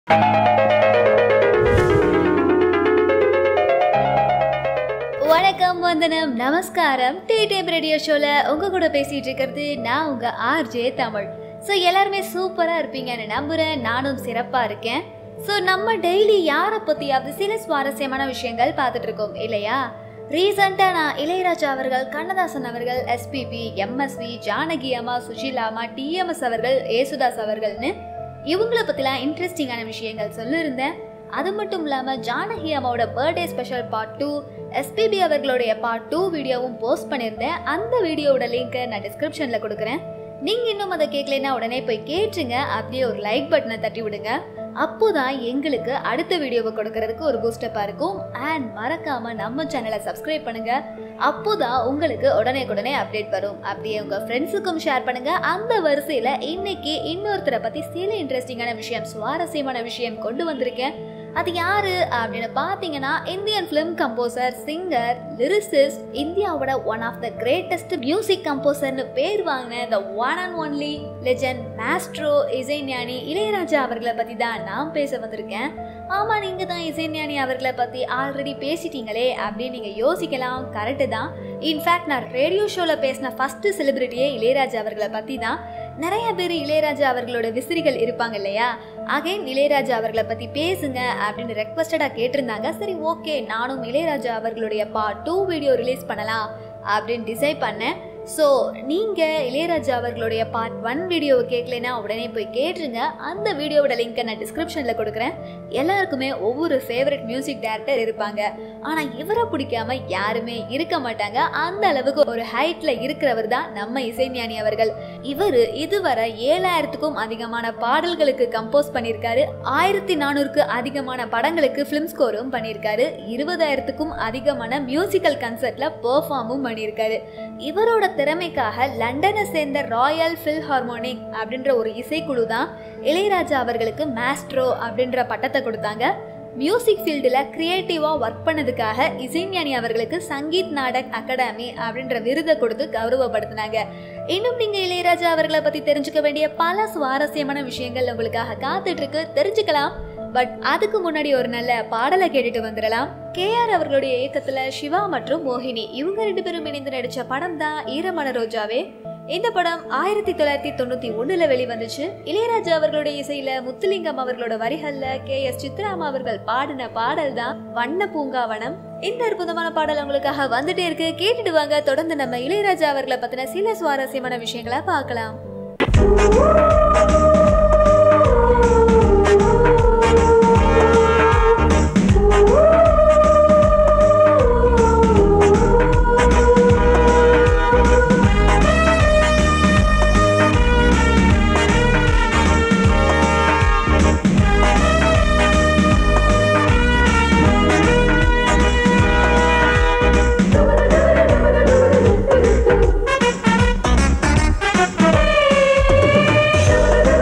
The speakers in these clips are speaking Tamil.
வணக்கம் வந்தனம் நமஸ்காரம் டே டேப் ரேடியோ ஷோல உங்க கூட பேசிட்டு இருக்கிறது நான் உங்க ஆர்ஜே தமிழ் ஸோ எல்லாருமே சூப்பரா இருப்பீங்கன்னு நம்புறேன் நானும் சிறப்பா இருக்கேன் ஸோ நம்ம டெய்லி யாரை பத்தியாவது சில சுவாரஸ்யமான விஷயங்கள் பார்த்துட்டு இருக்கோம் இல்லையா ரீசெண்டாக நான் இளையராஜா அவர்கள் கண்ணதாசன் அவர்கள் எஸ்பிபி எம்எஸ்வி ஜானகி அம்மா சுஷீலா அம்மா டிஎம்எஸ் அவர்கள் ஏசுதாஸ் அவர்கள்னு இவங்கள பற்றிலாம் இன்ட்ரெஸ்டிங்கான விஷயங்கள் சொல்லியிருந்தேன் அது மட்டும் இல்லாமல் ஜானகி அம்மாவோட birthday special part two SPB அவர்களுடைய பார்ட் டூ வீடியோவும் போஸ்ட் பண்ணியிருந்தேன் அந்த வீடியோவோட லிங்க்கை நான் டிஸ்கிரிப்ஷனில் கொடுக்குறேன் நீங்கள் இன்னும் அதை கேட்கலைன்னா உடனே போய் கேட்டுருங்க அப்படியே ஒரு லைக் பட்டனை தட்டி விடுங்க அப்போதான் எங்களுக்கு அடுத்த வீடியோவை கொடுக்கறதுக்கு ஒரு பூஸ்டப்பாக இருக்கும் அண்ட் மறக்காம நம்ம சேனலை சப்ஸ்கிரைப் பண்ணுங்க அப்போதான் உங்களுக்கு உடனே உடனே அப்டேட் வரும் அப்படியே உங்க ஃப்ரெண்ட்ஸுக்கும் ஷேர் பண்ணுங்க அந்த வரிசையில இன்னைக்கு இன்னொருத்தரை பத்தி சில இன்ட்ரெஸ்டிங்கான விஷயம் சுவாரஸ்யமான விஷயம் கொண்டு வந்திருக்கேன் அது யாரு அப்படின்னு பார்த்தீங்கன்னா Indian film composer singer lyricist இந்தியாவோட one of the greatest music கம்போசர்னு பேர் வாங்கின the one and only legend maestro Isaignani Ilaiyaraaja அவர்களை பற்றி தான் நான் பேச வந்திருக்கேன் ஆமாம் நீங்கள் தான் இசைஞானி அவர்களை பற்றி ஆல்ரெடி பேசிட்டீங்களே அப்படின்னு நீங்கள் யோசிக்கலாம் கரெக்டு தான் இன்ஃபேக்ட் நான் ரேடியோ ஷோவில் பேசின ஃபஸ்ட்டு செலிபிரிட்டியே இளையராஜா அவர்களை பற்றி தான் நிறைய பேர் இளையராஜா அவர்களோட விசிறிகள் இருப்பாங்க இல்லையா அகைன் இளையராஜா அவர்களை பற்றி பேசுங்க அப்படின்னு ரெக்வஸ்டடாக கேட்டிருந்தாங்க சரி ஓகே நானும் இளையராஜா அவர்களுடைய பார்ட் டூ வீடியோ ரிலீஸ் பண்ணலாம் அப்படின்னு டிசைட் பண்ணேன் ஸோ நீங்கள் இளையராஜா அவர்களுடைய பார்ட் ஒன் வீடியோவை கேட்கலைன்னா உடனே போய் கேட்டுருங்க அந்த வீடியோவோட லிங்க்கை நான் டிஸ்கிரிப்ஷனில் கொடுக்குறேன் எல்லாருக்குமே ஒவ்வொரு ஃபேவரட் மியூசிக் டைரக்டர் இருப்பாங்க ஆனால் இவரை பிடிக்காம யாருமே இருக்க மாட்டாங்க அந்த அளவுக்கு ஒரு ஹைட்டில் இருக்கிறவர் தான் நம்ம இசைஞானி அவர்கள் இவர் இதுவரை ஏழாயிரத்துக்கும் அதிகமான பாடல்களுக்கு கம்போஸ் பண்ணியிருக்காரு ஆயிரத்தி நானூறுக்கு அதிகமான படங்களுக்கு ஃபிலிம் ஸ்கோரும் பண்ணியிருக்காரு இருபதாயிரத்துக்கும் அதிகமான மியூசிக்கல் கன்சர்ட்ல பெர்ஃபார்மும் பண்ணியிருக்காரு இவரோட திறமைக்காக லண்டனை சேர்ந்த ராயல் ஃபில் ஹார்மோனிக் அப்படின்ற ஒரு இசைக்குழு தான் இளையராஜா அவர்களுக்கு மாஸ்ட்ரோ அப்படின்ற பட்டத்தை கொடுத்தாங்க மியூசிக் ஃபீல்டில் க்ரியேட்டிவாக ஒர்க் பண்ணதுக்காக இசைஞானி அவர்களுக்கு சங்கீத் நாடக் அகாடமி அப்படின்ற விருதை கொடுத்து கௌரவப்படுத்தினாங்க இன்னும் நீங்கள் இளையராஜா அவர்களை பற்றி தெரிஞ்சுக்க வேண்டிய பல சுவாரஸ்யமான விஷயங்கள் உங்களுக்காக காத்துட்டு இருக்கு தெரிஞ்சுக்கலாம் பட் அதுக்கு முன்னாடி ஒரு நல்ல பாடலை கேட்டுட்டு வந்துடலாம் கேஆர் அவர்களுடைய இயக்கத்துல சிவா மற்றும் மோகினி இவங்க ரெண்டு பேரும் இணைந்து நடிச்ச படம் தான் ஈரமான ரோஜாவே இந்த படம் ஆயிரத்தி தொள்ளாயிரத்தி தொண்ணூத்தி ஒண்ணுல வெளிவந்துச்சு இளையராஜா அவர்களுடைய இசையில முத்துலிங்கம் அவர்களோட வரிகள்ல கே எஸ் சித்ராமா அவர்கள் பாடின பாடல் தான் வண்ண பூங்காவனம் இந்த அற்புதமான பாடல் உங்களுக்காக வந்துட்டே இருக்கு கேட்டுட்டு வாங்க தொடர்ந்து நம்ம இளையராஜா அவர்களை பத்தின சில சுவாரஸ்யமான விஷயங்களை பார்க்கலாம் Thank you.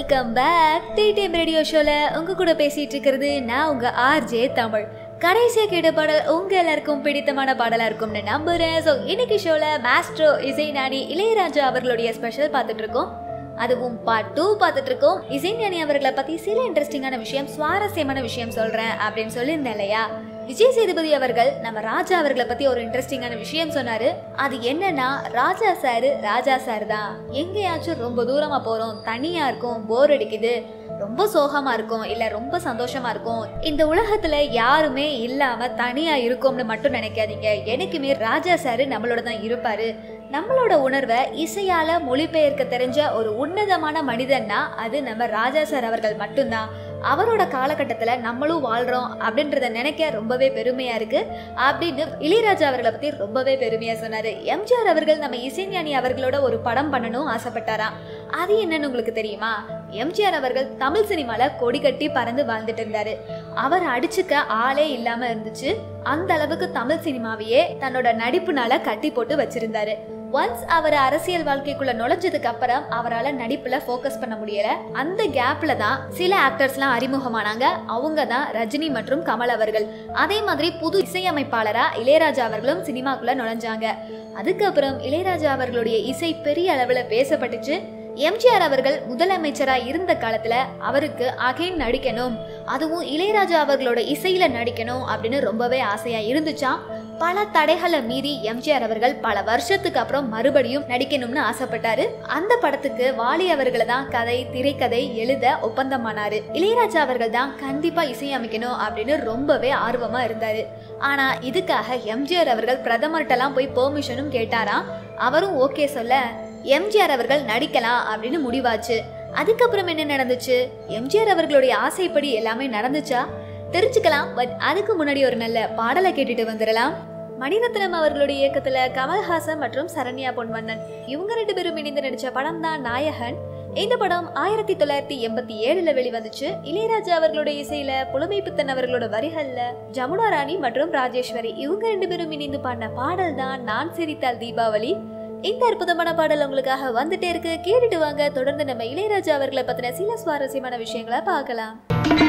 Welcome back tea time radio ஷோல உங்க கூட பேசிட்டு இருக்கிறது நான் உங்க ஆர்ஜே தமிழ் கடைசியா கேட்ட பாடல் உங்க எல்லாருக்கும் பிடித்தமான பாடலா இருக்கும்னு நம்புறேன் ஸோ இன்னைக்கு ஷோல மாஸ்ட்ரோ இசைஞானி இளையராஜா அவர்களுடைய ஸ்பெஷல் பார்த்துட்டு இருக்கோம் அதுவும் பார்ட் டூ பார்த்துட்டு இருக்கோம் இசைஞானி அவர்களை பத்தி சில இன்ட்ரெஸ்டிங்கான விஷயம் சுவாரஸ்யமான விஷயம் சொல்றேன் அப்படின்னு சொல்லியிருந்தேன் இல்லையா விஜய் சேதுபதி அவர்கள் நம்ம ராஜா அவர்களை பத்தி ஒரு இன்ட்ரெஸ்டிங்கான விஷயம் சொன்னாரு அது என்னன்னா ராஜா சாரு ராஜா சார் தான் எங்கேயாச்சும் ரொம்ப தூரமா போறோம் தனியா இருக்கும் போர் அடிக்குது ரொம்ப சோகமா இருக்கும் இல்ல ரொம்ப சந்தோஷமா இருக்கும் இந்த உலகத்துல யாருமே இல்லாம தனியா இருக்கோம்னு மட்டும் நினைக்காதீங்க எனக்குமே ராஜா சாரு நம்மளோட தான் இருப்பாரு நம்மளோட உணர்வை இசையால மொழிபெயர்க்க தெரிஞ்ச ஒரு உன்னதமான மனிதன்னா அது நம்ம ராஜா சார் அவர்கள் மட்டும்தான் அவரோட காலகட்டத்துல நம்மளும் வாழ்றோம் அப்படின்றத நினைக்க ரொம்பவே பெருமையா இருக்கு அப்படின்னு இளையராஜா அவர்களை பத்தி ரொம்பவே பெருமையா சொன்னாரு எம்ஜிஆர் அவர்கள் நம்ம இசைஞானி அவர்களோட ஒரு படம் பண்ணணும் ஆசைப்பட்டாராம் அது என்னன்னு உங்களுக்கு தெரியுமா எம்ஜிஆர் அவர்கள் தமிழ் சினிமால கொடி கட்டி பறந்து வாழ்ந்துட்டு இருந்தாரு அவர் அடிச்சுக்க ஆளே இல்லாம இருந்துச்சு அந்த அளவுக்கு தமிழ் சினிமாவையே தன்னோட நடிப்புனால கட்டி போட்டு வச்சிருந்தாரு ஒன்ஸ் அவர் அரசியல் வாழ்க்கைக்குள்ள நுழைஞ்சதுக்கு அப்புறம் அவரால் நடிப்புல ஃபோக்கஸ் பண்ண முடியல அந்த கேப்ல தான் சில ஆக்டர்ஸ்லாம் அறிமுகமானாங்க அவங்க தான் ரஜினி மற்றும் கமல் அவர்கள் அதே மாதிரி புது இசையமைப்பாளரா இளையராஜா அவர்களும் சினிமாக்குள்ள நுழைஞ்சாங்க அதுக்கப்புறம் இளையராஜா அவர்களுடைய இசை பெரிய அளவுல பேசப்பட்டுச்சு எம்ஜிஆர் அவர்கள் முதலமைச்சரா இருந்த காலத்துல அவருக்கு அகைன் நடிக்கணும் அதுவும் இளையராஜா அவர்களோட இசையில நடிக்கணும் அப்படின்னு ரொம்பவே ஆசையா இருந்துச்சாம் பல தடைகளை மீறி எம்ஜிஆர் அவர்கள் பல வருஷத்துக்கு அப்புறம் மறுபடியும் நடிக்கணும்னு ஆசைப்பட்டாரு அந்த படத்துக்கு வாலி அவர்களை தான் கதை திரைக்கதை எழுத ஒப்பந்தமானாரு இளையராஜா அவர்கள் தான் கண்டிப்பா இசையமைக்கணும் அப்படின்னு ரொம்பவே ஆர்வமா இருந்தாரு ஆனா இதுக்காக எம்ஜிஆர் அவர்கள் பிரதமர்கிட்டலாம் போய் பெர்மிஷனும் கேட்டாராம் அவரும் ஓகே சொல்ல எம்ஜிஆர் அவர்கள் நடிக்கலாம் அப்படின்னு முடிவாச்சு அதுக்கப்புறம் என்ன நடந்துச்சு எம்ஜிஆர் அவர்களுடைய ஆசைப்படி எல்லாமே நடந்துச்சா தெரிஞ்சுக்கலாம் பட் அதுக்கு முன்னாடி ஒரு நல்ல பாடலை கேட்டுட்டு வந்துடலாம் மணிரத்னம் அவர்களுடைய இயக்கத்துல கமல்ஹாசன் மற்றும் சரண்யா பொன்வண்ணன் இவங்க ரெண்டு பேரும் இணைந்து நடிச்ச படம் தான் நாயகன் இந்த படம் ஆயிரத்தி தொள்ளாயிரத்தி எண்பத்தி ஏழுல வெளிவந்துச்சு இளையராஜா அவர்களுடைய இசையில புலமை பித்தன் அவர்களோட வரிகள்ல ஜமுனா ராணி மற்றும் ராஜேஸ்வரி இவங்க ரெண்டு பேரும் இணைந்து பாடின பாடல் தான் நான் சிரித்தால் தீபாவளி இந்த அற்புதமான பாடல் உங்களுக்காக வந்துட்டே இருக்கு கேட்டுட்டு வாங்க தொடர்ந்து நம்ம இளையராஜா அவர்களை பத்தின சில சுவாரஸ்யமான விஷயங்களை பார்க்கலாம்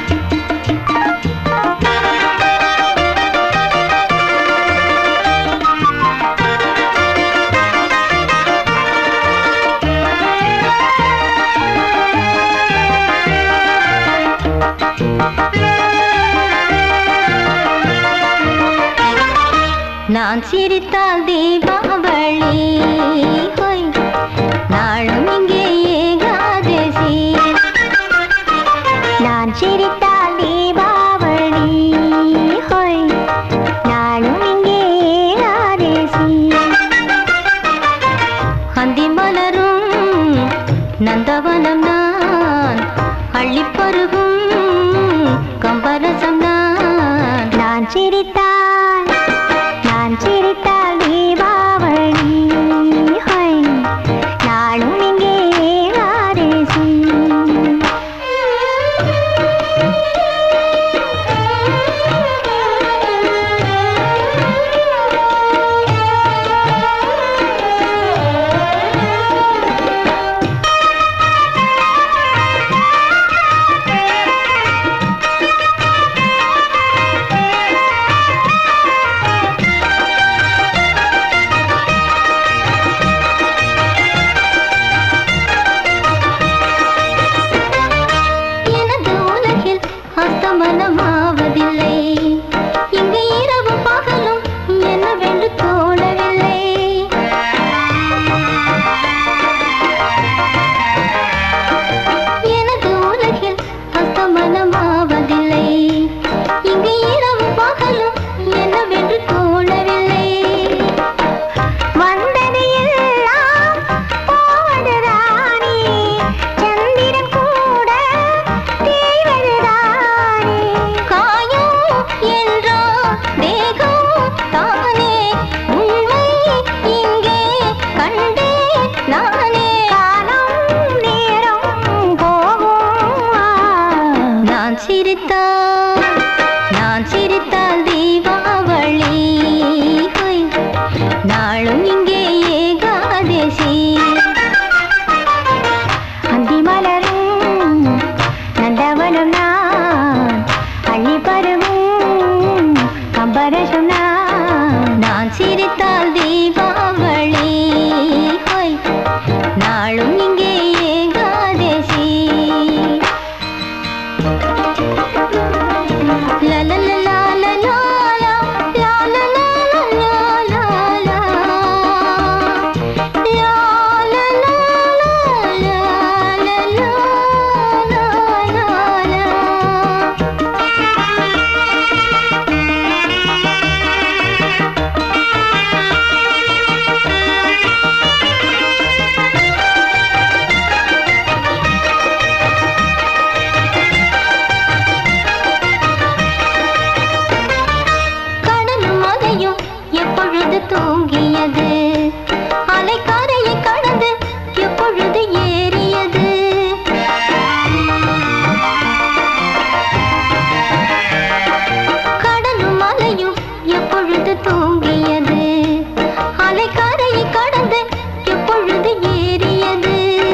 நான் சிரித்தால் தீபாவளி ஹொய் நாளும் இங்கே ஏகாதசி நான் சிரித்தால் தீபாவளி ஹொய் நாளும் இங்கே ஏகாதசி அந்தி மலரும் நந்தவனம் நான் அள்ளிப்பருகும் கம்பரசம் நான் நான் சிரித்தால் நான் சிரித்தால் தீபாவளி ஹொய் நாளும் இங்கே ஏகாதசி சிரித்தால் தீபாவளி ஹோய் நாளும் இங்கே ஏகாதசி லா லா லா லா லா லா லா லா லா லா லா லா லா. லா லா லா லா லா லா லா லா லா. கடலும் அலையும் எப்பொழுது தூங்கியது அலைக்காரையை கடந்து எப்பொழுது ஏறியது கடலும் அலையும் எப்பொழுது தூங்கியது அலைக்காரையை கடந்து எப்பொழுது ஏறியது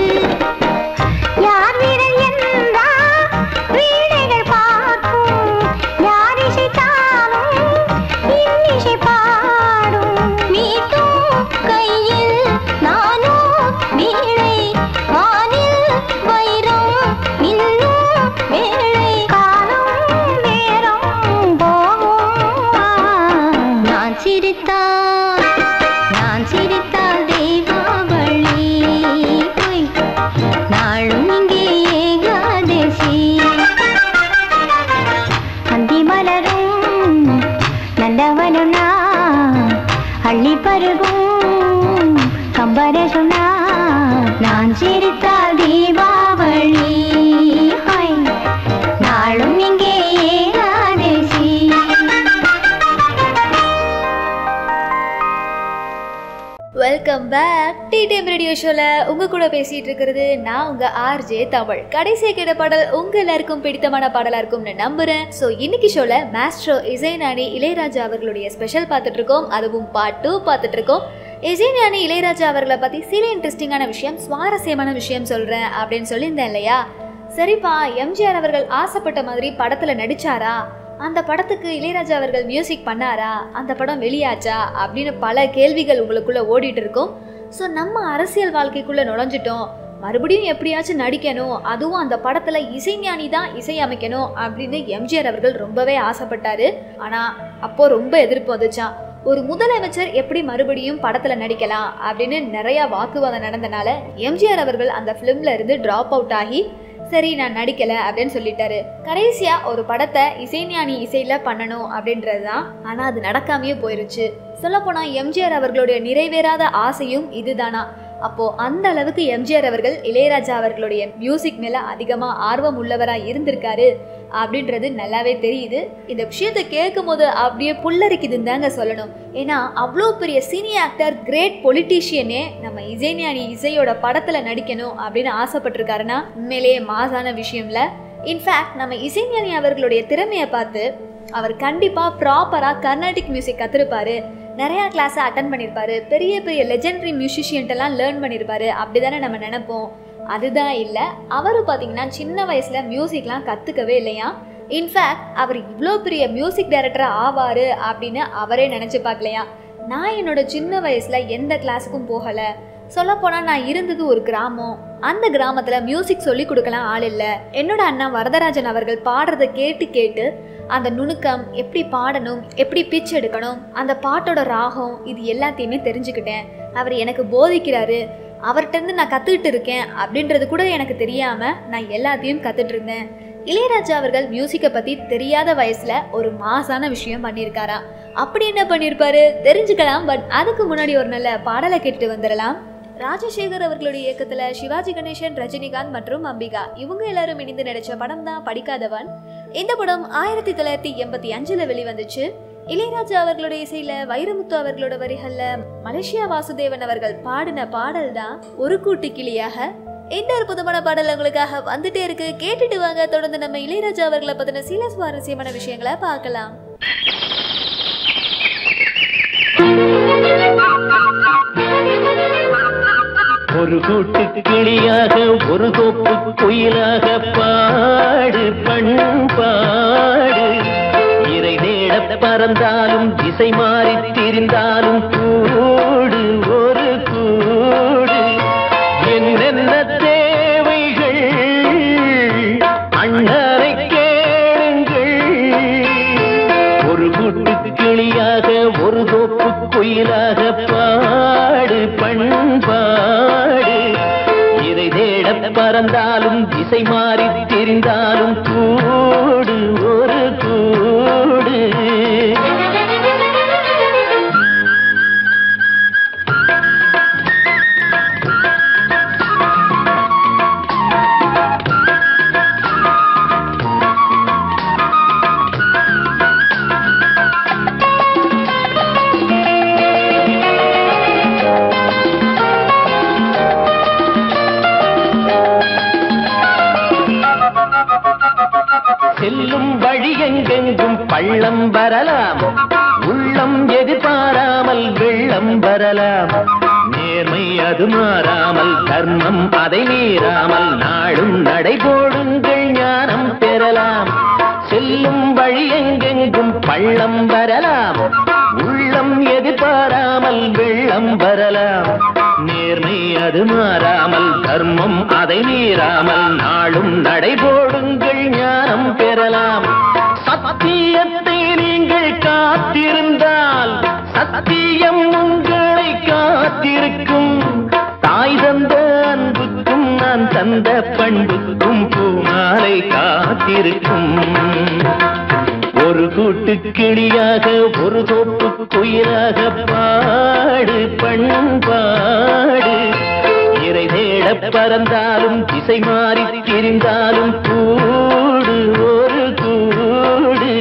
யார் வீரர் என்றால் வீணைகள் பார்க்கும் யார் இசைத்தாலும் இன்னிசை பாடும் மீட்டும் கையில் நானும் வீணை வானில் வைரம் இன்னும் வேளை காலம் நேரம் போகும் நான் சிரித்தால் நான் சிரித்தால் தீபாவளி ஹொய். நாளும் இங்கே ஏகாதசி அந்தி மலரும் நந்தவனம் நான் அள்ளி பருகும் கம்பரசும் நான் நான் சிரித்தால் தீபாவளி ஹொய். நாளும் இங்கே Ekadasi welcome back tea time radio ஷோல உங்க கூட பேசிட்டு இருக்கிறது நான் உங்க ஆர்ஜே தமிழ் கடைசியா கேட்ட பாடல் உங்க எல்லாருக்கும் பிடித்தமான பாடலா இருக்கும்னு நம்புறேன் சோ இன்னைக்கு ஷோல மாஸ்ட்ரோ இசைஞானி இளையராஜா அவர்களுடைய ஸ்பெஷல் பார்த்துட்டு இருக்கோம் அதுவும் பார்ட் டூ பார்த்துட்டு இருக்கோம் இசைஞானி இளையராஜா அவர்களை பத்தி சில இன்ட்ரெஸ்டிங்கான விஷயம் சுவாரஸ்யமான விஷயம் சொல்றேன் அப்படின்னு சொல்லியிருந்தேன் இல்லையா சரிப்பா எம்ஜிஆர் அவர்கள் ஆசைப்பட்ட மாதிரி படத்துல நடிச்சாரா அந்த படத்துக்கு இளையராஜா அவர்கள் மியூசிக் பண்ணாரா அந்த படம் வெளியாச்சா அப்படின்னு பல கேள்விகள் உங்களுக்குள்ள ஓடிட்டு இருக்கும் ஸோ நம்ம அரசியல் வாழ்க்கைக்குள்ள நுழைஞ்சிட்டோம் மறுபடியும் எப்படியாச்சும் நடிக்கணும் அதுவும் அந்த படத்துல இசைஞானி தான் இசையமைக்கணும் அப்படின்னு எம்ஜிஆர் அவர்கள் ரொம்பவே ஆசைப்பட்டாரு ஆனா அப்போ ரொம்ப எதிர்ப்பு வந்துச்சான் ஒரு முதலமைச்சர் எப்படி மறுபடியும் படத்துல நடிக்கலாம் அப்படின்னு நிறைய வாக்குவாதம் நடந்தனால எம்ஜிஆர் அவர்கள் அந்த ஃபிலிம்ல இருந்து டிராப் அவுட் ஆகி சரி நான் நடிக்கல அப்படின்னு சொல்லிட்டாரு கடைசியா ஒரு படத்தை இசைஞானி இசையில பண்ணணும் அப்படின்றது தான் ஆனா அது நடக்காமயே போயிருச்சு சொல்லப்போனா எம்ஜிஆர் அவர்களுடைய நிறைவேறாத ஆசையும் இதுதானா அப்போ அந்த அளவுக்கு எம்ஜிஆர் அவர்கள் இளையராஜா அவர்களுடைய மியூசிக் மேல அதிகமா ஆர்வம் உள்ளவரா இருந்திருக்காரு அப்படின்றது நல்லாவே தெரியுது இந்த விஷயத்தை கேட்கும் போது அப்படியே புல்லரிக்குதுன்னு தாங்க சொல்லணும் ஏன்னா அவ்வளோ பெரிய சீனியர் ஆக்டர் கிரேட் பொலிட்டீஷியனே நம்ம இசைஞானி இசையோட படத்துல நடிக்கணும் அப்படின்னு ஆசைப்பட்டிருக்காருன்னா உண்மையிலேயே மாசான விஷயம்ல இன்ஃபேக்ட் நம்ம இசைஞானி அவர்களுடைய திறமையை பார்த்து அவர் கண்டிப்பா ப்ராப்பரா கர்நாடிக் மியூசிக் கத்திருப்பாரு நிறைய கிளாஸை அட்டன் பண்ணியிருப்பாரு பெரிய பெரிய லெஜெண்டரி மியூசிஷியன்ட்டெல்லாம் லேர்ன் பண்ணியிருப்பாரு அப்படிதானே நம்ம நினைப்போம் அதுதான் இல்லை அவரு பார்த்தீங்கன்னா சின்ன வயசுல மியூசிக்லாம் கற்றுக்கவே இல்லையா இன்ஃபேக்ட் அவர் இவ்வளோ பெரிய மியூசிக் டைரக்டராக ஆவார் அப்படின்னு அவரே நினச்சி பார்க்கலையா நான் என்னோட சின்ன வயசுல எந்த கிளாஸுக்கும் போகலை சொல்லப்போனால் நான் இருந்தது ஒரு கிராமம் அந்த கிராமத்தில் மியூசிக் சொல்லி கொடுக்கலாம் ஆள் இல்லை என்னோட அண்ணா வரதராஜன் அவர்கள் பாடுறதை கேட்டு கேட்டு அந்த நுணுக்கம் எப்படி பாடணும் எப்படி பிச் எடுக்கணும் அந்த பாட்டோட ராகம் இது எல்லாத்தையுமே தெரிஞ்சுக்கிட்டேன் அவர் எனக்கு போதிக்கிறாரு அவர்கிட்ட இருந்து நான் கத்துக்கிட்டு இருக்கேன் அப்படின்றது கூட எனக்கு தெரியாம நான் எல்லாத்தையும் கத்துட்டு இருந்தேன் இளையராஜா அவர்கள் மியூசிக்கை பத்தி தெரியாத வயசுல ஒரு மாசான விஷயம் பண்ணியிருக்காரா அப்படி என்ன பண்ணியிருப்பாரு தெரிஞ்சுக்கலாம் பட் அதுக்கு முன்னாடி ஒரு நல்ல பாடலை கேட்டுட்டு வந்துடலாம் ராஜசேகர் அவர்களுடைய இயக்கத்துல சிவாஜி கணேசன் ரஜினிகாந்த் மற்றும் அம்பிகா இவங்க எல்லாரும் இணைந்து நடிச்ச படம் தான் படிக்காதவன் இந்த படம் ஆயிரத்தி தொள்ளாயிரத்தி எண்பத்தி அஞ்சுல வெளிவந்துச்சு இளையராஜா அவர்களுடைய இசையில வைரமுத்து அவர்களோட வரிகள்ல மலேசியா வாசுதேவன் அவர்கள் பாடின பாடல் தான் ஒரு கூட்டு கிளியாக இந்த அற்புதமான பாடல் உங்களுக்காக வந்துட்டே இருக்கு கேட்டுட்டு வாங்க தொடர்ந்து நம்ம இளையராஜா அவர்களை பத்தின சில சுவாரஸ்யமான விஷயங்களை பார்க்கலாம் ஒரு கூட்டு கிளியாக ஒரு தோப்பு குயிலாக பாடு பண்பாடு இறை தேட பறந்தாலும் திசை மாறி திரிந்தாலும் பூ பாடு பண்பாடு இதை தேட பறந்தாலும் திசை மாறி திரிந்தாலும் கூடு ஒரு கூடு செல்லும் வழி எங்கெங்கும் பள்ளம் வரலாம் உள்ளம் எதிர்பாராமல் வெள்ளம் வரலாம் நேர்மை அது மாறாமல் தர்மம் அதை மீறாமல் நாடும் நடைபோடுங்கள் ஞானம் பெறலாம் செல்லும் வழி எங்கெங்கும் பள்ளம் வரலாம் உள்ளம் எதிர்பாராமல் வெள்ளம் வரலாம் நேர்மை அது மாறாமல் தர்மம் அதை மீறாமல் நாளும் நடைபோடுங்கள் ஞானம் பெறலாம் சத்தியத்தை நீங்கள் காத்திருந்தால் சத்தியம் உங்களை காத்திருக்கும் தாய் தந்த அன்புக்கும் நான் தந்த பண்புக்கும் பூமாலை காத்திருக்கும் ஒரு கூட்டு கிளியாக ஒரு தோப்பு குயிலாக பாடு பண்பாடு இறை தேட பறந்தாலும் திசை மாறி திரிந்தாலும் கூடு ஒரு கூடு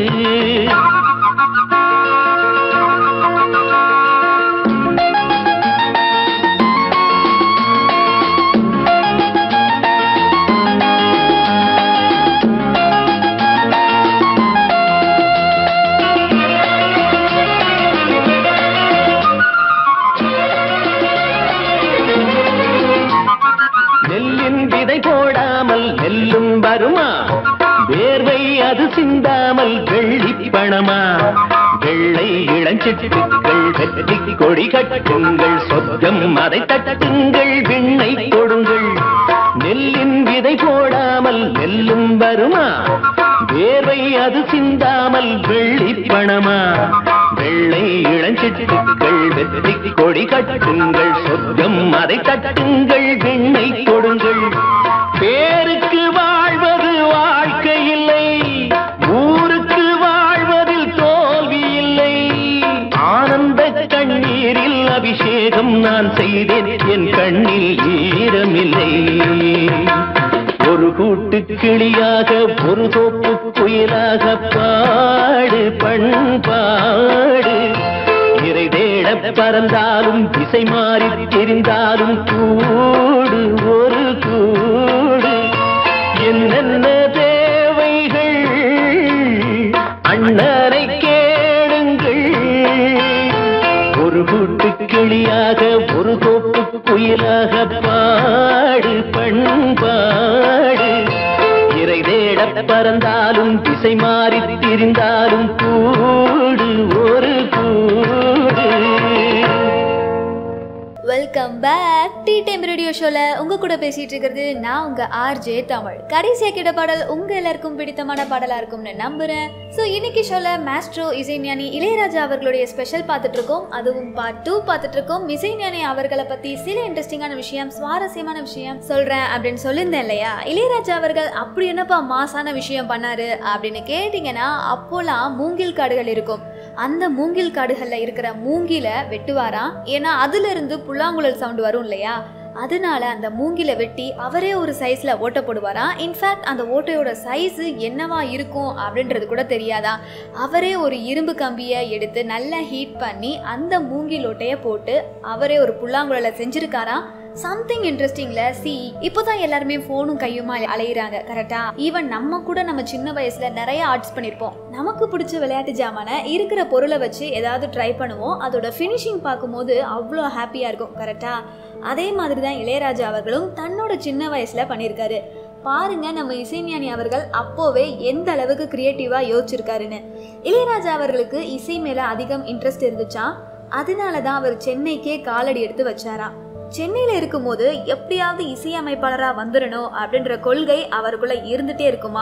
நெல்லின் விதை போடாமல் நெல்லும் வருமா வேர்வை அது சிந்தாமல் வெள்ளி பணமா வெள்ளை இளஞ்சிட்டுக்கள் வெற்றி கொடி கட்டுங்கள் சொர்க்கம் அதை தட்டுங்கள் விண்ணை கொடுங்கள் நெல்லின் விதை போடாமல் நெல்லும் வருமா வேர்வை அது சிந்தாமல் வெள்ளி பணமா வெள்ளை இளஞ்சிட்டுக்கள் வெற்றி கொடி கட்டுங்கள் சொர்க்கம் அதை தட்டுங்கள் விண்ணை கொடுங்கள் பேருக்கு வாழ்வது வாழ்க்கை இல்லை ஊருக்கு வாழ்வதில் தோல்வி இல்லை ஆனந்த கண்ணீரில் அபிஷேகம் நான் செய்தேன் என் கண்ணில் ஈரமில்லை ஒரு கூட்டு கிளியாக ஒரு தோப்பு குயிலாக பாடு பண்பாடு இறை தேட பறந்தாலும் திசை மாறி தெரிந்தாலும் கூடு ஒரு கூடு என்னென்ன தேவைகள் அண்ணனை கேளுங்கள் ஒரு கூட்டு கிளியாக ஒரு தோப்பு குயிலாக பாடு பண்பாடு இறை தேட பறந்தாலும் திசை மாறி திரிந்தாலும் கூடு ஒரு கூடு welcome back tea time radio ஷோல உங்க கூட பேசிட்டு இருக்கிறது நான் உங்க ஆர்ஜே தமிழ் கடைசியா கேட்ட பாடல் உங்க எல்லாருக்கும் பிடித்தமான பாடலா இருக்கும்னு நம்புறேன் ஸோ இன்னைக்கு ஷோல மாஸ்ட்ரோ இசைஞானி இளையராஜா அவர்களுடைய ஸ்பெஷல் பார்த்துட்டு இருக்கோம் அதுவும் பார்ட் டூ பார்த்துட்டு இருக்கோம் இசைஞானி அவர்களை பத்தி சில இன்ட்ரெஸ்டிங்கான விஷயம் சுவாரஸ்யமான விஷயம் சொல்றேன் அப்படின்னு சொல்லியிருந்தேன் இல்லையா இளையராஜா அவர்கள் அப்படி என்னப்பா மாசான விஷயம் பண்ணாரு அப்படின்னு கேட்டிங்கன்னா அப்போலாம் மூங்கில் காடுகள் இருக்கும் அந்த மூங்கில் காடுகளில் இருக்கிற மூங்கில வெட்டுவாராம் ஏன்னா அதுல இருந்து புல்லாங்குழல் சவுண்ட் வரும் இல்லையா அதனால அந்த மூங்கில வெட்டி அவரே ஒரு சைஸ்ல ஓட்ட போடுவாராம் இன்ஃபேக்ட் அந்த ஓட்டையோட சைஸ் என்னவா இருக்கும் அப்படின்றது கூட தெரியாதான் அவரே ஒரு இரும்பு கம்பியை எடுத்து நல்லா ஹீட் பண்ணி அந்த மூங்கில் ஓட்டையை போட்டு அவரே ஒரு புல்லாங்குழலை செஞ்சிருக்காராம் சம்திங் இன்ட்ரெஸ்டிங்ல சி இப்போதான் எல்லாருமே ஃபோனும் கையுமா அலையிறாங்க கரெக்டா ஈவன் நம்ம கூட நம்ம சின்ன வயசுல நிறைய ஆர்ட்ஸ் பண்ணியிருப்போம் நமக்கு பிடிச்ச விளையாட்டு ஜாமான இருக்கிற பொருளை வச்சு ஏதாவது ட்ரை பண்ணுவோம் அதோட ஃபினிஷிங் பார்க்கும்போது அவ்வளோ ஹாப்பியா இருக்கும் கரெக்டா அதே மாதிரி தான் இளையராஜா அவர்களும் தன்னோட சின்ன வயசுல பண்ணியிருக்காரு பாருங்க நம்ம இசைஞானி அவர்கள் அப்போவே எந்த அளவுக்கு கிரியேட்டிவா யோசிச்சிருக்காருன்னு இளையராஜா அவர்களுக்கு இசை மேல அதிகம் இன்ட்ரெஸ்ட் இருந்துச்சா அதனால தான் அவர் சென்னைக்கே காலடி எடுத்து வச்சாராம் சென்னையில் இருக்கும்போது எப்படியாவது இசையமைப்பாளராக வந்துடணும் அப்படின்ற கொள்கை அவருக்குள்ள இருந்துட்டே இருக்குமா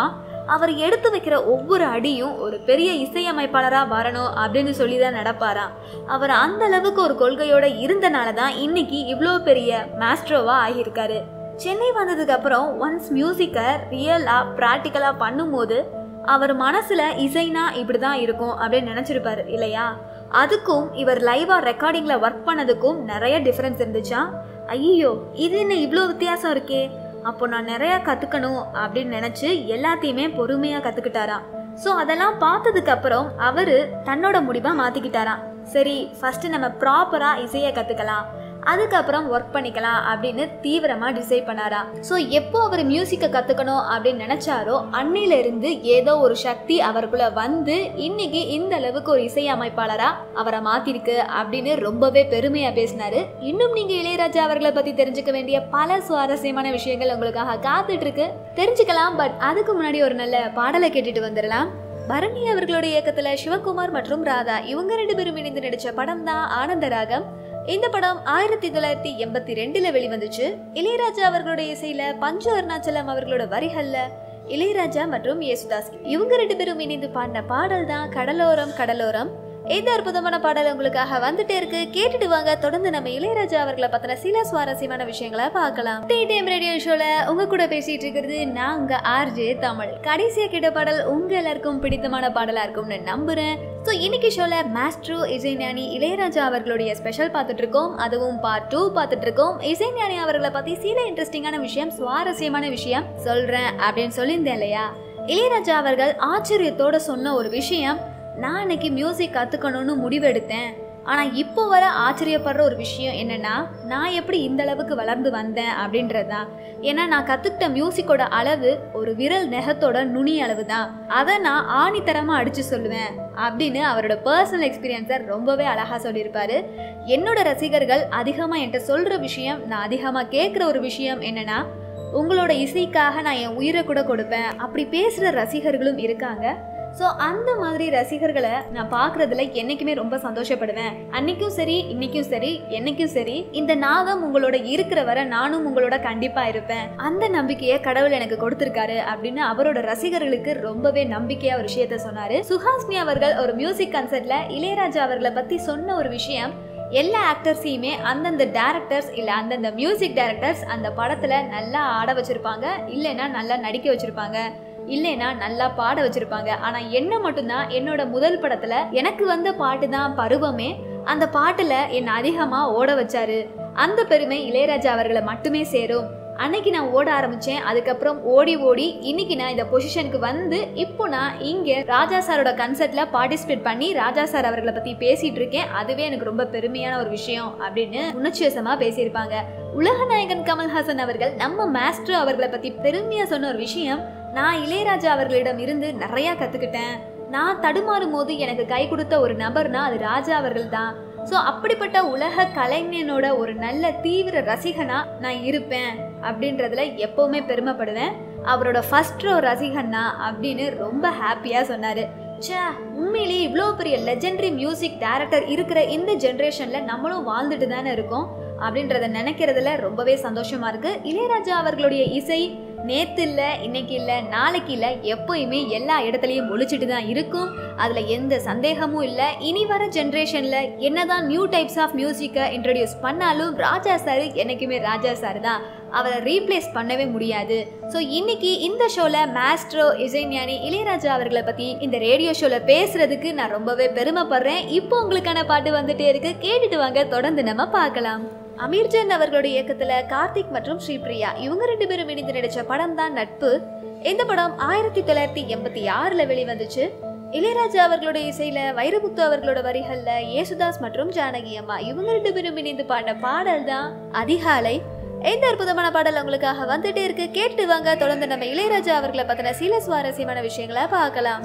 அவர் எடுத்து வைக்கிற ஒவ்வொரு அடியும் ஒரு பெரிய இசையமைப்பாளரா வரணும் அப்படின்னு சொல்லி தான் நடப்பாராம் அவர் அந்த அளவுக்கு ஒரு கொள்கையோட இருந்தனால தான் இன்னைக்கு இவ்வளோ பெரிய மாஸ்ட்ரோவா ஆகியிருக்காரு சென்னை வந்ததுக்கு அப்புறம் ஒன்ஸ் மியூசிக்கை ரியலா ப்ராக்டிக்கலா பண்ணும்போது அவர் மனசுல இசைனா இப்படிதான் இருக்கும் அப்படின்னு நினைச்சிருப்பாரு இல்லையா அதுக்கும் இவர் லைவா ரெக்கார்டிங்ல ஒர்க் பண்ணதுக்கும் நிறைய டிஃபரன்ஸ் இருந்துச்சா ஐயோ இது என்ன இவ்வளோ வித்தியாசம் இருக்கே அப்போ நான் நிறைய கத்துக்கணும் அப்படின்னு நினைச்சு எல்லாத்தையுமே பொறுமையா கத்துக்கிட்டாராம் ஸோ அதெல்லாம் பார்த்ததுக்கு அப்புறம் அவரு தன்னோட முடிவை மாத்திக்கிட்டாராம் சரி ஃபர்ஸ்ட் நம்ம ப்ராப்பரா இசையை கத்துக்கலாம் அதுக்கப்புறம் ஒர்க் பண்ணிக்கலாம் அப்படின்னு தீவிரமா டிசைட் பண்ணாராம் ஸோ எப்போ அவர் மியூசிக்கை கத்துக்கணும் அப்படின்னு நினைச்சாரோ அன்னில இருந்து ஏதோ ஒரு சக்தி அவருக்குள்ள வந்து இன்னைக்கு இந்த அளவுக்கு ஒரு இசை அமைப்பாளரா அவரை மாத்திருக்கு அப்படின்னு ரொம்பவே பெருமையா பேசினாரு இன்னும் நீங்க இளையராஜா அவர்களை பத்தி தெரிஞ்சுக்க வேண்டிய பல சுவாரஸ்யமான விஷயங்கள் உங்களுக்காக காத்துட்டு இருக்கு தெரிஞ்சுக்கலாம் பட் அதுக்கு முன்னாடி ஒரு நல்ல பாடலை கேட்டுட்டு வந்துடலாம் பரணி அவர்களுடைய இயக்கத்துல சிவகுமார் மற்றும் ராதா இவங்க ரெண்டு பேரும் இணைந்து நடிச்ச படம் தான் ஆனந்தராகம் இந்த படம் ஆயிரத்தி தொள்ளாயிரத்தி எண்பத்தி ரெண்டுல வெளிவந்துச்சு இளையராஜா அவர்களுடைய இசையில பஞ்சு அருணாச்சலம் அவர்களோட வரிகள்ல இளையராஜா மற்றும் யேசுதாஸ் இவங்க ரெண்டு பேரும் இணைந்து பாடின பாடல் தான் கடலோரம் கடலோரம் இந்த அற்புதமான பாடல் உங்களுக்காக வந்துட்டே இருக்கு கேட்டுட்டு வாங்க தொடர்ந்து நம்ம இளையராஜா அவர்களை பத்தின சில சுவாரஸ்யமான விஷயங்களை பார்க்கலாம் டே டைம் ரேடியோ ஷோல உங்க கூட பேசிட்டு இருக்கிறது நான் உங்க ஆர்ஜே தமிழ் கடைசியா கேட்ட பாடல் உங்க எல்லாருக்கும் பிடித்தமான பாடலா இருக்கும்னு நம்புறேன் ஸோ இன்னைக்கு ஷோல மாஸ்ட்ரோ இசைஞானி இளையராஜா அவர்களுடைய ஸ்பெஷல் பார்த்துட்டு இருக்கோம் அதுவும் பார்ட் டூ பார்த்துட்டு இருக்கோம் இசைஞானி அவர்களை பத்தி சில இன்ட்ரெஸ்டிங்கான விஷயம் சுவாரஸ்யமான விஷயம் சொல்றேன் அப்படின்னு சொல்லியிருந்தேன் இல்லையா இளையராஜா அவர்கள் ஆச்சரியத்தோட சொன்ன ஒரு விஷயம் நான் இன்னைக்கு மியூசிக் கற்றுக்கணும்னு முடிவெடுத்தேன் ஆனால் இப்போ வர ஆச்சரியப்படுற ஒரு விஷயம் என்னென்னா நான் எப்படி இந்த அளவுக்கு வளர்ந்து வந்தேன் அப்படின்றது தான் ஏன்னா நான் கற்றுக்கிட்ட மியூசிக்கோட அளவு ஒரு விரல் நெகத்தோட நுனி அளவு தான் அதை நான் ஆணித்தரமாக அடித்து சொல்லுவேன் அப்படின்னு அவரோட பர்சனல் எக்ஸ்பீரியன்ஸை ரொம்பவே அழகாக சொல்லியிருப்பாரு என்னோட ரசிகர்கள் அதிகமாக என்கிட்ட சொல்கிற விஷயம் நான் அதிகமாக கேட்குற ஒரு விஷயம் என்னென்னா உங்களோட இசைக்காக நான் என் உயிரை கூட கொடுப்பேன் அப்படி பேசுகிற ரசிகர்களும் இருக்காங்க ஸோ அந்த மாதிரி ரசிகர்களை நான் பார்க்குறதுல என்றைக்குமே ரொம்ப சந்தோஷப்படுவேன் அன்னைக்கும் சரி இன்னைக்கும் சரி என்னைக்கும் சரி இந்த நாகம் உங்களோட இருக்கிற வரை நானும் உங்களோட கண்டிப்பாக இருப்பேன் அந்த நம்பிக்கையை கடவுள் எனக்கு கொடுத்துருக்காரு அப்படின்னு அவரோட ரசிகர்களுக்கு ரொம்பவே நம்பிக்கையா ஒரு விஷயத்த சொன்னாரு சுஹாஸ்மி அவர்கள் ஒரு மியூசிக் கன்சர்ட்ல இளையராஜா அவர்களை பத்தி சொன்ன ஒரு விஷயம் எல்லா ஆக்டர்ஸையுமே அந்தந்த டேரக்டர்ஸ் இல்லை அந்தந்த மியூசிக் டைரக்டர்ஸ் அந்த படத்தில் நல்லா ஆட வச்சுருப்பாங்க இல்லைன்னா நல்லா நடிக்க வச்சுருப்பாங்க இல்லைன்னா நல்லா பாட வச்சிருப்பாங்க ஆனா என்ன மட்டும்தான் என்னோட முதல் படத்துல எனக்கு வந்த பாட்டு தான் பருவமே அந்த பாட்டுல என்னை அதிகமா ஓட வச்சாரு அந்த பெருமை இளையராஜா அவர்களை மட்டுமே சேரும் அன்னைக்கு நான் ஓட ஆரம்பிச்சேன் அதுக்கப்புறம் ஓடி ஓடி இன்னைக்கு நான் இந்த பொசிஷனுக்கு வந்து இப்போ நான் இங்க ராஜா சாரோட கன்சர்ட்ல பார்ட்டிசிபேட் பண்ணி ராஜா சார் அவர்களை பத்தி பேசிட்டு இருக்கேன் அதுவே எனக்கு ரொம்ப பெருமையான ஒரு விஷயம் அப்படின்னு உணர்ச்சிவசமா பேசியிருப்பாங்க உலக நாயகன் கமல்ஹாசன் அவர்கள் நம்ம மாஸ்டர் அவர்களை பத்தி பெருமையா சொன்ன ஒரு விஷயம் நான் இளையராஜா அவர்களிடம் இருந்து நிறைய கத்துக்கிட்டேன் நான் தடுமாறும் போது எனக்கு கை கொடுத்த ஒரு நபர்னா அது ராஜா அவர்கள் தான் ஸோ அப்படிப்பட்ட உலக கலைஞனோட ஒரு நல்ல தீவிர ரசிகனா நான் இருப்பேன் அப்படின்றதுல எப்பவுமே பெருமைப்படுவேன் அவரோட ஃபர்ஸ்ட் ரோ ரசிகன்னா அப்படின்னு ரொம்ப ஹாப்பியாக சொன்னார் ச்சே உண்மையிலேயே இவ்வளோ பெரிய லெஜெண்டரி மியூசிக் டைரக்டர் இருக்கிற இந்த ஜென்ரேஷனில் நம்மளும் வாழ்ந்துட்டு தானே இருக்கோம் அப்படின்றத நினைக்கிறதுல ரொம்பவே சந்தோஷமா இருக்கு இளையராஜா அவர்களுடைய இசை நேத்து இல்ல இன்னைக்கு இல்ல நாளைக்கு இல்ல எப்பயுமே எல்லா இடத்துலயும் ஒழிச்சிட்டு தான் இருக்கும் அதுல எந்த சந்தேகமும் இல்ல இனி வர ஜென்ரேஷன்ல என்னதான் நியூ டைப்ஸ் ஆஃப் மியூசிக்கை இன்ட்ரடியூஸ் பண்ணாலும் ராஜா சார் என்னைக்குமே ராஜா சார் தான் அவரை ரீப்ளேஸ் பண்ணவே முடியாது ஸோ இன்னைக்கு இந்த ஷோல மாஸ்ட்ரோ இசைஞானி இளையராஜா அவர்களை பத்தி இந்த ரேடியோ ஷோல பேசுறதுக்கு நான் ரொம்பவே பெருமைப்படுறேன் இப்போ உங்களுக்கான பாட்டு வந்துட்டே இருக்கு கேட்டுட்டு வாங்க தொடர்ந்து நம்ம பார்க்கலாம் அமீர்ஜன் அவர்களுடைய இயக்கத்துல கார்த்திக் மற்றும் ஸ்ரீபிரியா இவங்க ரெண்டு பேரும் இணைந்து நடிச்ச படம் தான் நட்பு இந்த படம் ஆயிரத்தி தொள்ளாயிரத்தி எண்பத்தி ஆறுல வெளிவந்துச்சு இளையராஜா அவர்களுடைய இசையில வைரமுத்து அவர்களோட வரிகள்ல யேசுதாஸ் மற்றும் ஜானகி அம்மா இவங்க ரெண்டு பேரும் இணைந்து பாடின பாடல் தான் அதிகாலை இந்த அற்புதமான பாடல் உங்களுக்காக வந்துட்டே இருக்கு கேட்டு வாங்க தொடர்ந்து நம்ம இளையராஜா அவர்களை பத்தின சில சுவாரஸ்யமான விஷயங்களை பார்க்கலாம்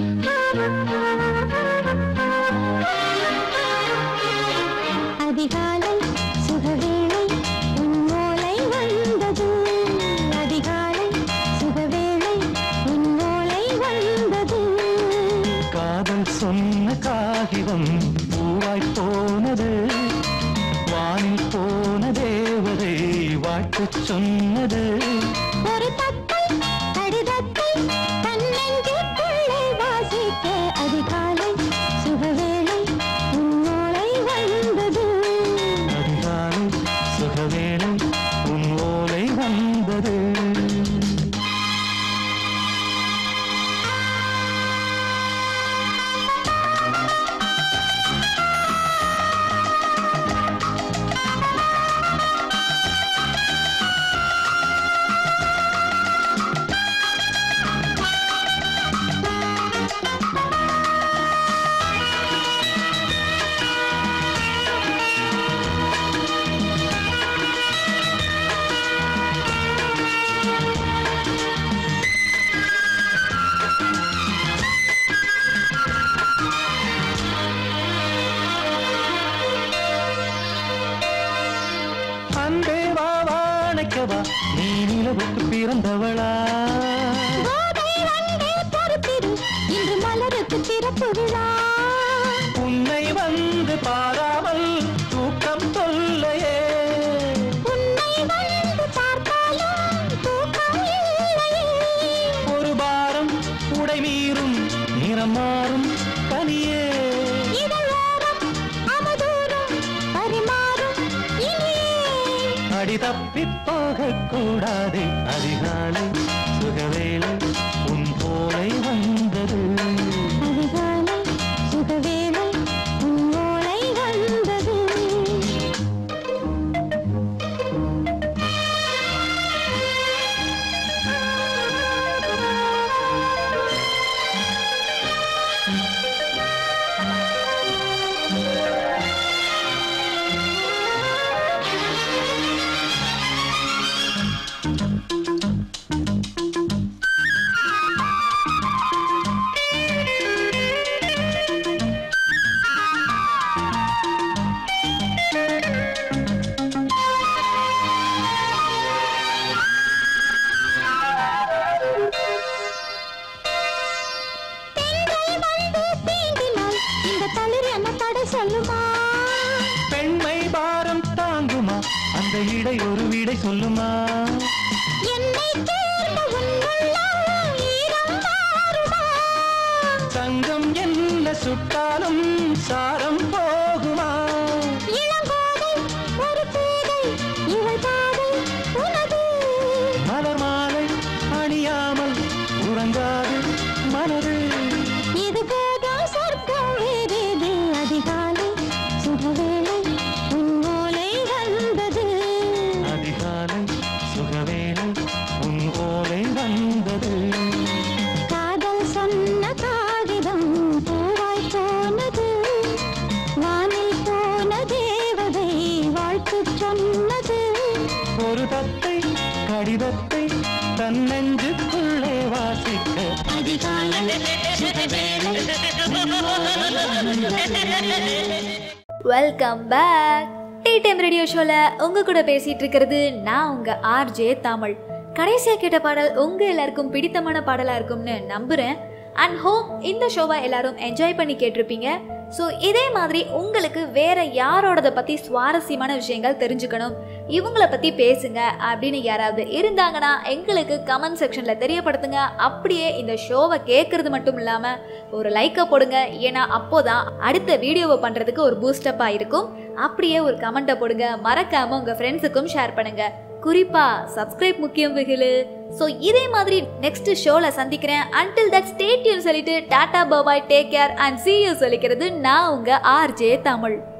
அதிகாலை வந்தவளா கோதை வந்தே பொறுத்திரு இன்று மலருக்கு திறப்பு விழா உன்னை வந்து பாராமல் தூக்கம் தொல்லையே உன்னை வந்து பார்த்தாலும் தூக்கம் இல்லையே ஒரு பாரம் உடை மீறும் நிறம் மாறும் பனியே இதழோரம் அமுதூரம் பரிமாறும் இனியே அடி தப்பி போகக் கூடாது அதிகாலை சுகவேளை உன் போலை வந்தது அதிகாலை சுகவேளை உன்னோலை வந்தது பெண்கள் வந்து தீண்டினால் இந்த தளிர் என்ன தடை சொல்லுமா பெண்மை பாரம் தாங்குமா அந்த இடை ஒரு விடை சொல்லுமா என்னை தேர்ந்த உன்னுள்ளம் ஈரம் மாறுமா சங்கம் என்ன சுட்டாலும் சாரம் போகுமா இளங்கோதை ஒரு பேதை இவள் பாதை உனது மலர் மாலை அணியாமல் உறங்காது மனது இது போதும் சொர்க்கம் வேறேது அதிகாலை சுகவேளை உன்னோலை வந்தது அதிகாலை சுகவேளை உன் ஓலை வந்தது காதல் சொன்ன காகிதம் பூவாய் போனது வானில் போன தேவதை வாழ்த்து சொன்னது ஒரு தத்தை கடிதத்தை தன் நெஞ்சுக்குள்ளே வாசிக்க அதிகாலை சுகவேளை உன்னோலை வந்தது welcome back tea time radio ஷோல உங்க கூட பேசிட்டு இருக்கிறது நான் உங்க ஆர்ஜே தமிழ் கடைசியா கேட்ட பாடல் உங்க எல்லாருக்கும் பிடித்தமான பாடலா இருக்கும்னு நம்புறேன் அண்ட் ஹோப் இந்த ஷோவை எல்லாரும் என்ஜாய் பண்ணி கேட்டிருப்பீங்க ஸோ இதே மாதிரி உங்களுக்கு வேற யாரோடத பத்தி சுவாரஸ்யமான விஷயங்கள் தெரிஞ்சுக்கணும் இவங்கள பத்தி பேசுங்க அப்படின்னு யாராவது இருந்தாங்கன்னா எங்களுக்கு கமெண்ட் செக்ஷன்ல தெரியப்படுத்துங்க அப்படியே இந்த ஷோவை கேட்கறது மட்டும் இல்லாம ஒரு லைக்கை போடுங்க ஏன்னா அப்போதான் அடுத்த வீடியோவை பண்றதுக்கு ஒரு பூஸ்டப்பாக இருக்கும் அப்படியே ஒரு கமெண்ட்டை போடுங்க மறக்காம உங்க ஃப்ரெண்ட்ஸுக்கும் ஷேர் பண்ணுங்க குறிப்பா சப்ஸ்கிரைப் முக்கியம் வெகுலு ஸோ இதே மாதிரி நெக்ஸ்ட் ஷோல சந்திக்கிறேன் அன்டில் தட் ஸ்டேட்யூன் சொல்லிட்டு tata bye bye take care and see you சொல்லிக்கிறது நான் உங்க ஆர்ஜே தமிழ்